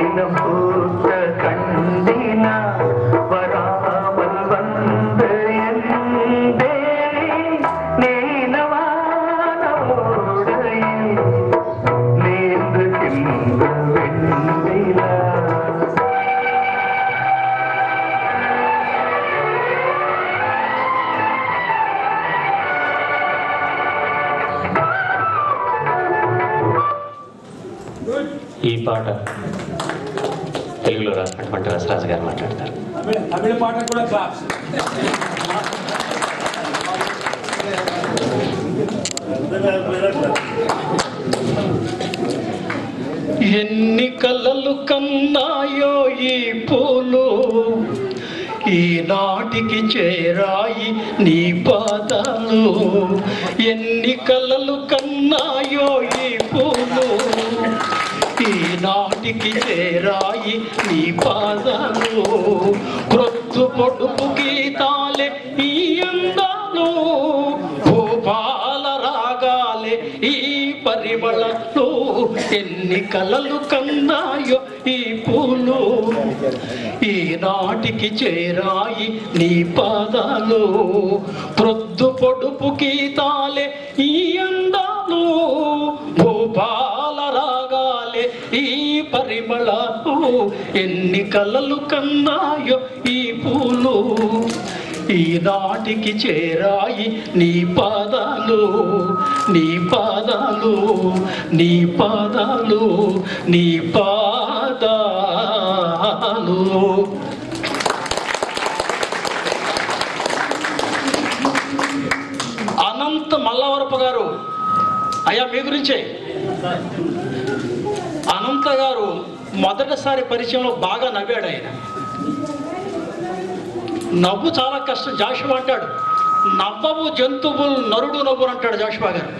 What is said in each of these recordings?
தேன பூத்த கண்டின வராமல் வந்த என் தேவி நீனவான ஓடையில் நீந்துகின்ற வெண்ணிலா ఈ పాట తెలుగులో రాసినటువంటి రసరాజు గారు మాట్లాడతారు తమిళ తమిళ పాట కూడా క్లాప్స్ ఎన్ని కలలు కన్నాయో ఈ పూలు ఈనాటికి చేరాయి నీ పాదాలు ఎన్ని కలలు కన్నాయో ఈ పూలు ఈనాటికి చేరాయి నీ పాదాలు క్రొత్తు పొడుపు గీతాలే ఈ అందాలు భూపాల రాగాలే ఈ పరిమళలు ఎన్ని కలలు కన్నాయో ఈ పూలు ఈనాటికి చేరాయి నీ పాదాలు ప్రొద్దు పొడుపు గీతాలే ఈ అందాలు భూపాల రాగాలే ఈ పరిమళాలు ఎన్ని కలలు కన్నాయో ఈ పూలు ఈనాటికి చేరాయి నీ పాదాలు నీ పాదాలు నీ పాదాలు నీ పాదాలు అనంత మల్లవరపు గారు అయ్యా మీ గురించే అనంత గారు మొదటిసారి పరిచయంలో బాగా నవ్వాడు ఆయన నవ్వు చాలా కష్టం జాషువా అంటాడు నవ్వవు జంతువులు నరుడు నవ్వులు అంటాడు జాషువా గారు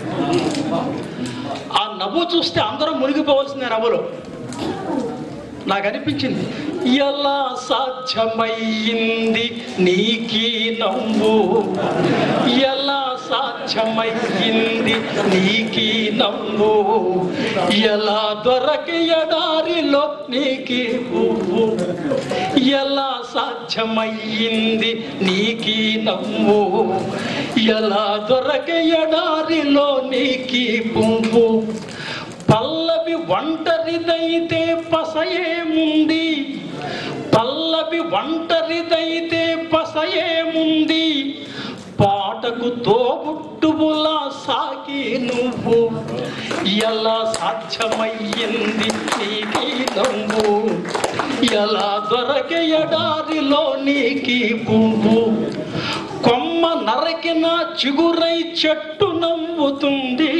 ఆ నవ్వు చూస్తే అందరం మునిగిపోవాల్సిందే నవ్వులో నాకు అనిపించింది ఎలా సాధ్యమయ్యింది నీకీ నవ్వు ఎలా సాధ్యమయ్యింది నీకీ నవ్వు ఎలా దొరకి ఎడారిలో నీకీ పువ్వు ఎలా సాధ్యమయ్యింది నీకీ నవ్వు ఎలా దొరకి ఎడారిలో నీకీ పువ్వు పల్లవి ఒంటరిదైతే పసయేముంది పల్లవి ఒంటరిదైతే పసయేముంది పాటకు తోబుట్టువులా సాగి నువ్వు ఎలా సాధ్యమయ్యింది నీకి నవ్వు ఎలా దొరకే ఎడారిలో నీకి పువ్వు కొమ్మ నరకిన చిగురై చెట్టు నవ్వుతుంది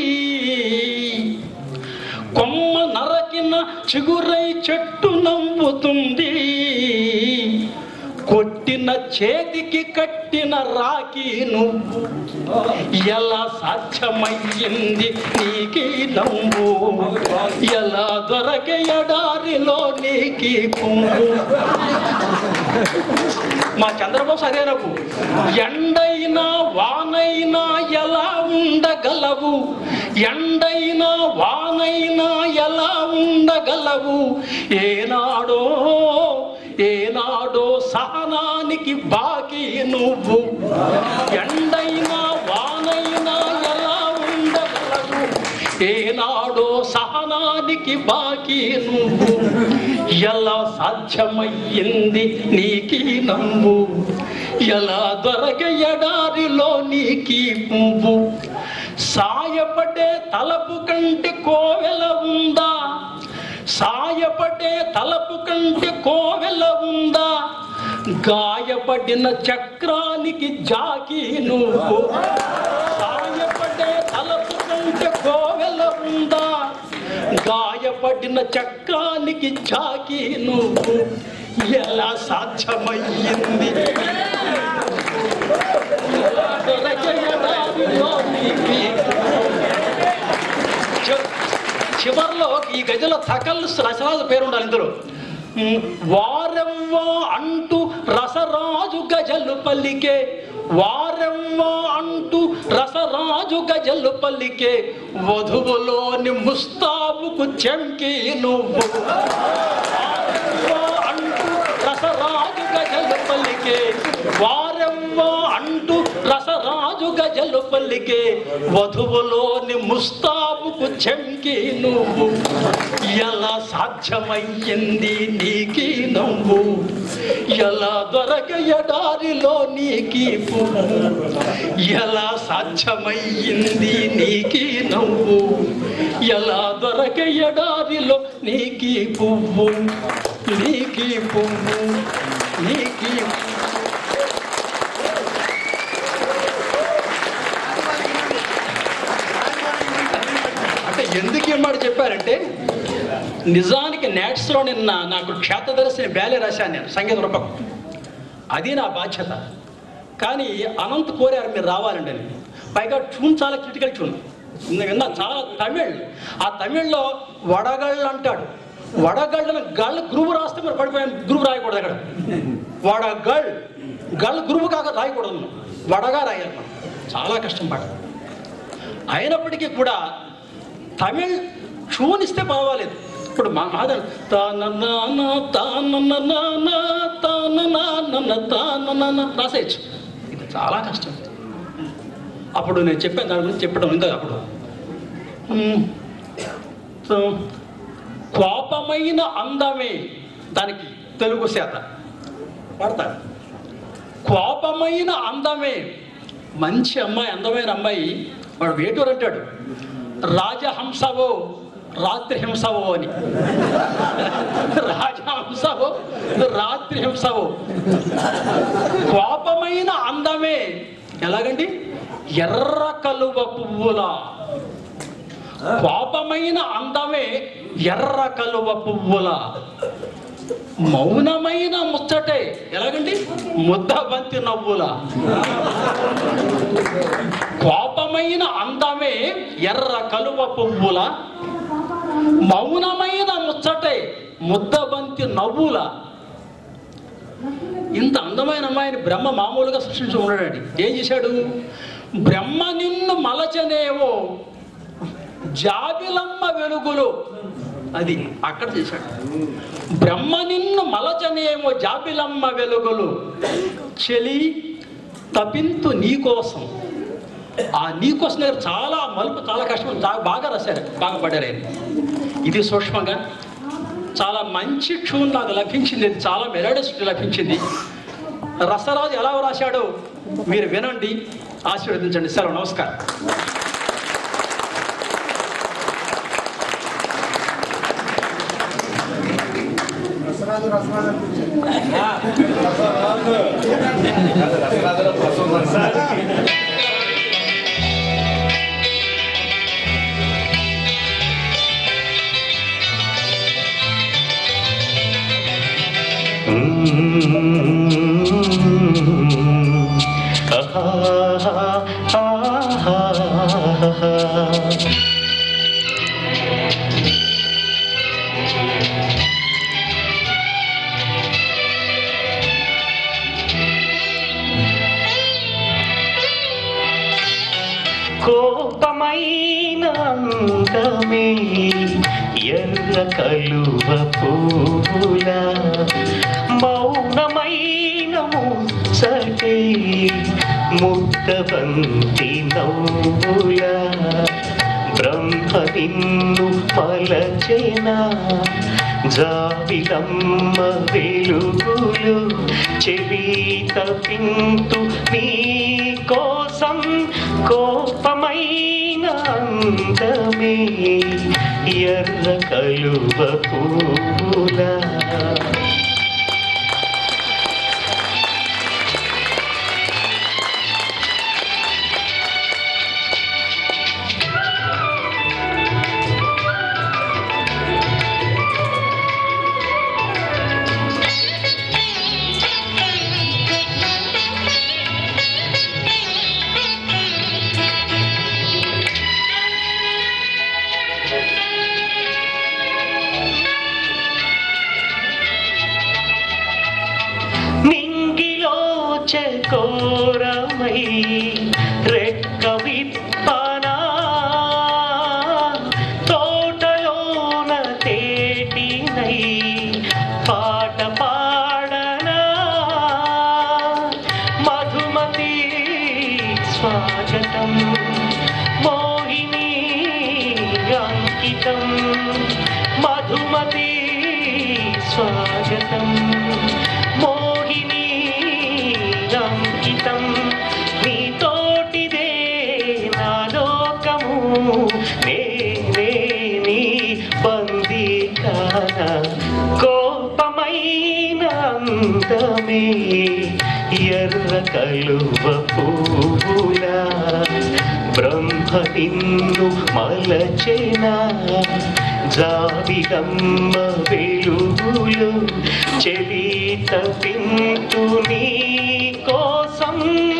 కొమ్మ నరకిన చిగురై చెట్టు నవ్వుతుంది కొట్టిన చేతికి కట్టిన రాకి నువ్వు ఎలా సాధ్యమయ్యింది నీకి నవ్వు ఎలా దొరకే ఎడారిలో నీకి పువ్వు మా చంద్రబాబు అదే నవ్వు ఎండైనా వానైనా ఎలా ఉండగలవు ఎండైనా వానైనా ఎలా ఉండగలవు ఏనాడో ఏనాడో సహనానికి బాకీ నువ్వు ఎండైనా వానైనా ఎలా ఉండగలవు ఏనాడో సహనానికి బాకీ నువ్వు ఎలా సాధ్యమయ్యింది నీకి నవ్వు ఎలా దొరక ఎడారిలో నీకి పువ్వు సాయపడే తలపు కంటే కోవెల ఉందా సాయపడే తలపు కంటే కోవెల ఉందా గాయపడిన చక్రానికి జాకి నువ్వు సాయపడే తలపు కంటే కోవెల ఉందా గాయపడిన చక్రానికి జాకి నువ్వు ఎలా సాధ్యమయ్యింది ఎలా దొరకయడారిలో నీకి చి- చివర్లో ఈ గదిలో సకల్ రసరాజు పేరు ఉండాలి ఇందులో ఉమ్, వారెవ్వా అంటూ రసరాజు గజలు పల్లికే వారెవ్వా అంటూ రసరాజు గజలు పల్లికే వధువులోని ముస్తాబుకు చెంకి నువ్వు వారెవ్వా గజలు పల్లికే వధువులోని ముస్తాబుకు చెంకి నువ్వు ఎలా సాధ్యమయ్యింది నీకి నవ్వు ఎలా దొరక ఎడారిలో నీకి పువ్వు ఎలా సాధ్యమయ్యింది నీకి నవ్వు ఎలా దొరక ఎడారిలో నీకి పువ్వు నీకి పువ్వు నీకి అంటే ఎందుకు ఈ మాట చెప్పారంటే నిజానికి నేట్స్లో నిన్న నాకు క్షేత్రదర్శిని బ్యాలే రాశాను నేను సంగీత రూపకం అది నా బాధ్యత కానీ అనంత్ కోరారు మీరు రావాలండి అని పైగా ట్యూన్ చాలా క్రిటికల్ ట్యూన్ విన్నా చాలా తమిళ్ ఆ తమిళ్లో వడగళ్ళు అంటాడు వడగళ్ళను గళ్ళు గురువు రాస్తే మీరు పడిపోయాను గురువు రాయకూడదు అక్కడ వడగళ్ గళ్ళు గురువు కాక రాయకూడదు మనం. వడగా రాయాలి మనం చాలా కష్టం పాట అయినప్పటికీ కూడా తమిళ్ ట్యూన్ ఇస్తే పర్వాలేదు ఇప్పుడు మా మాదన్ తానన్న తానన్న తానన్న తానన్న రాసేయచ్చు ఇది చాలా కష్టం అప్పుడు నేను చెప్పాను దాని గురించి చెప్పడం ఇంకా అప్పుడు ఉమ్, తో- కోపమైన అందమే దానికి తెలుగు శాత పడతాడు కోపమైన అందమే మంచి అమ్మాయి అందమైన అమ్మాయి వాడు వేటూరు అంటాడు రాజహంసవో రాత్రి హింసవో అని రాజహంసవో రాత్రి హింసవో కోపమైన అందమే ఎలాగండి ఎర్ర కలువ పువ్వులా కోపమైన అందమే ఎర్ర కలువ పువ్వుల మౌనమైన ముచ్చటే ఎలాగండి ముద్దబంతి నవ్వుల కోపమైన అందమే ఎర్ర కలువ పువ్వుల మౌనమైన ముచ్చటే ముద్దబంతి నవ్వుల ఇంత అందమైన అమ్మాయిని బ్రహ్మ మామూలుగా సృష్టించి ఉన్నాడండి ఏం చేశాడు బ్రహ్మ నిన్ను మలచనేవో జాబిలమ్మ వెలుగులు అది అక్కడ చేశాడు బ్రహ్మ నిన్ను మలచనేమో జాబిలమ్మ వెలుగులు చెలి తపింతు నీకోసం ఆ నీకోసం దగ్గర చాలా మలుపు చాలా కష్టం చాలా బాగా రాశారు బాగా పడ్డారు ఆయన ఇది సూక్ష్మంగా చాలా మంచి ట్యూన్ నాకు లభించింది ఇది చాలా మెలోడస్ లభించింది రసరాజు ఎలా రాశాడో మీరు వినండి ఆశీర్వదించండి సెలవు నమస్కారం కోపమైన అంగమే ఎర్ర కలువ పూల మౌనమైన ముచ్చటే ముద్దబంతి నవ్వుల బ్రహ్మ నిన్ను పలచెన జాబిలమ్మ వెలుగులు చెవి తపింతు నీ కోసం కోపమైన అందమే ఎర్ర కలువ పూల నింగిలో చకోరమై రెక్క విప్పనా తోటలోన తేటినై పాట పాడనా మధుమతి స్వాగత స్వాగతం మోహిని అంకితం నీ తోటిదే నా లోకము నేనే నీ బందీకాన కోపమైన అందమే ఎర్ర కలువ పువ్వులా బ్రహ్మ నిన్ను మలచెన జాబిలమ్మ వెలుగులు చెలిత పింటు నీ కోసం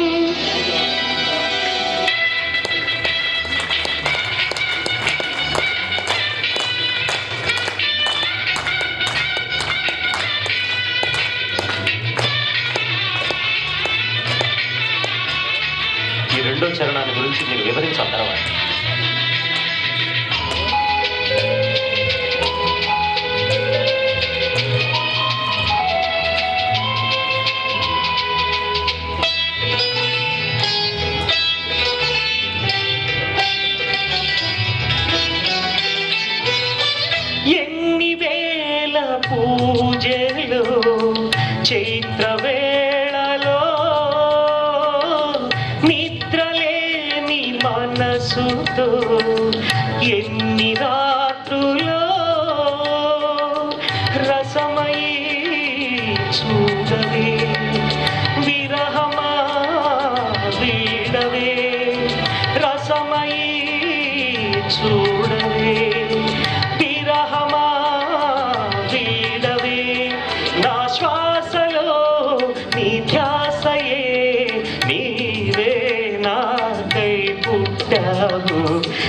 ఈ రెండో చరణాన్ని గురించి మీరు వివరించాలి తర్వాత ఎన్ని వేల పూజలు చైత్ర వేళలో నిద్రలేని మనసుతో ఎన్ని రాత్రులో రసమయీ చూడవే విరహమా వీడవే రసమయీ చూడవే విరహమా వీడవే నా శ్వాసలో నీ ధ్యాసయే నీవే నాకై పుట్టావు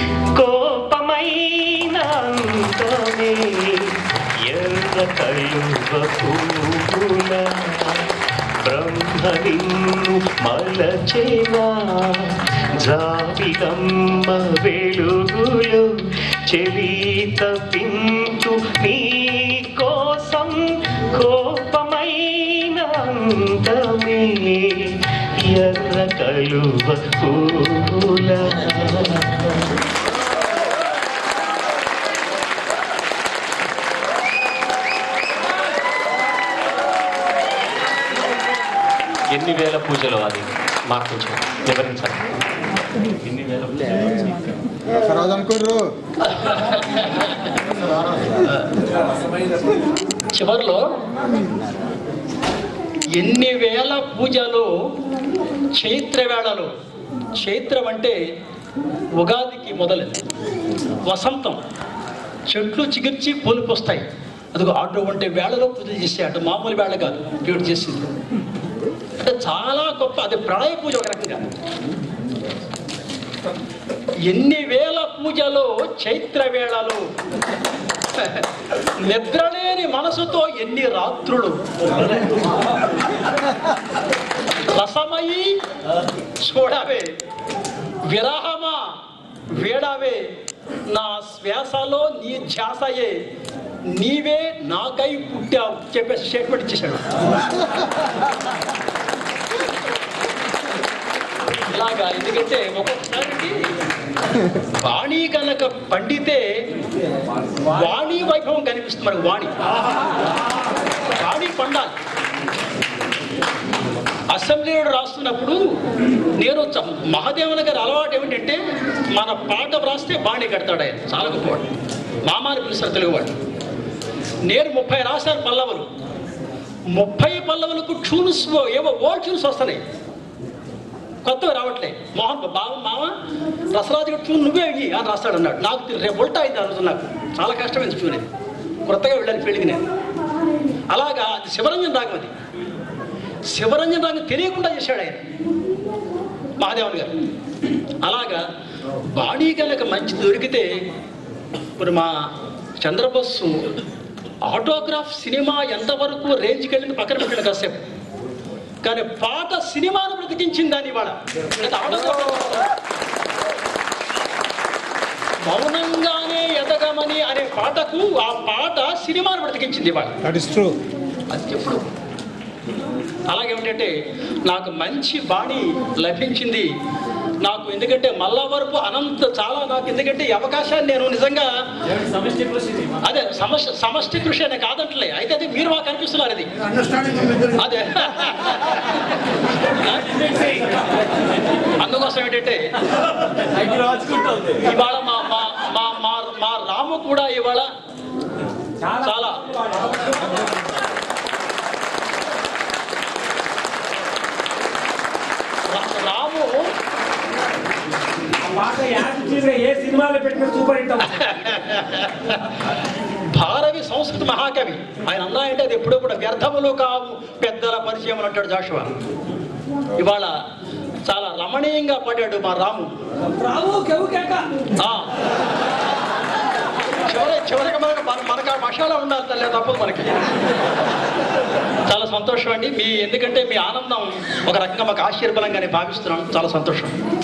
కోపమైన అంతమే ఎర్ర కలువ పూల బ్రహ్మ నిన్ను మలచేనా జాబిలమ్మ వెలుగులు చెలిత పింటు నీ కోసం కోపమైన అందమే ఎర్ర కలువ పూల ఎన్ని వేల పూజలు అది మాకు కొంచెం వివరించాలి ఎన్ని వేల పూజలు సరోజ అనుకోర్రు చివరిలో ఎన్ని వేల పూజలు చైత్ర వేళలు చైత్రం అంటే ఉగాదికి మొదలు వసంతం చెట్లు చిగిర్చి పూలుకొస్తాయి అదిగో అటువంటి వేళలో పూజలు చేసే అటు మామూలు వేళ కాదు దేవుడు చేసింది అంటే చాలా గొప్ప అది ప్రళయ పూజ ఒక రకంగా ఎన్ని వేల పూజలు చైత్ర వేళలు నిద్రలేని మనసుతో ఎన్ని రాత్రులు రసమయి చూడవే విరహమా వేడవే నా శ్వాసలో నీ ధ్యాసయే నీవే నాకై పుట్టావు చెప్పేసి స్టేట్మెంట్ ఇచ్చేశాడు ఇలాగా ఎందుకంటే ఒక్కొక్కసారి వాణి కనుక పండితే వాణి వైభవం కనిపిస్తుంది మనకు వాణి వాణి పండాలి అసెంబ్లీలో రాస్తున్నప్పుడు నేను చ- మహాదేవన్ గారి అలవాటు ఏమిటంటే మన పాట వ్రాస్తే బాణి కడతాడు ఆయన చాలా గొప్పవాడు మామాని పిలుస్తారు తెలుగువాడు నేను ముప్పై రాశాను పల్లవులు ముప్పై పల్లవులకు ట్యూన్స్ ఏవో ఓల్డ్ ట్యూన్స్ వస్తున్నాయి కొత్తవి రావట్లే మోహన్ బావ మామ రసరాజు గారు ట్యూన్ నువ్వే ఇయ్యి అని రాస్తాడు అన్నాడు నాకు తెలి- రేపు ఉల్టా అయింది ఆ రోజు నాకు చాలా కష్టమైంది ట్యూన్ అది కొత్తగా వెళ్ళాను ఫీల్డ్కి నేను అలాగా అది శివరంజన్ రాగం అది శివరంజన్ రాగం తెలియకుండా చేశాడు ఆయన మహాదేవన్ గారు అలాగా బాడీ కనుక మంచిది దొరికితే ఇప్పుడు మా చంద్రబస్సు ఆటోగ్రాఫ్ సినిమా ఎంతవరకు రేంజ్కి వెళ్ళింది పక్కన పెట్టాడు కాసేపు కానీ పాట సినిమాను బ్రతికించింది దాని ఇవాళ అంటే ఆటోగ్రాఫ్ మౌనంగానే ఎదగమని అనే పాటకు ఆ పాట సినిమాను బ్రతికించింది ఇవాళ దట్ ఇస్ ట్రూ అది ఎప్పుడు అలాగేమిటంటే నాకు మంచి బాణి లభించింది నాకు ఎందుకంటే మల్లవరపు అనంత చాలా నాకు ఎందుకంటే ఈ అవకాశాన్ని నేను నిజంగా సమష్టి కృషి ఇది. అదే సమష్టి సమష్టి కృషి అనే కాదంటలే అయితే అది మీరు మాకు కనిపిస్తున్నారు అది అదే అందుకోసం ఏంటంటే అది రాసుకుంటా ఉంది. ఇవాళ మా మా మా మా మా రాము కూడా ఇవాళ చాలా రా- రాము ఆ పాట యాక్చువల్ గా ఏ సినిమాలో పెట్టిన సూపర్ హిట్ అవుతుంది భారవి సంస్కృత మహాకవి ఆయన అన్నా అంటే అది ఎప్పుడూ కూడా వ్యర్థములు కావు పెద్దల పరిచయం అంటాడు జాషువా ఇవాళ చాలా రమణీయంగా పడ్డాడు మా రాము రావు కెవు కేక ఆ. చివరి చివరికి మనకు మన- మనకు ఆ మసాలా ఉండాలి తల్లే తప్పదు మనకి చాలా సంతోషం అండి మీ ఎందుకంటే మీ ఆనందం ఒక రకంగా మాకు ఆశీర్బలంగానే భావిస్తున్నాను చాలా సంతోషం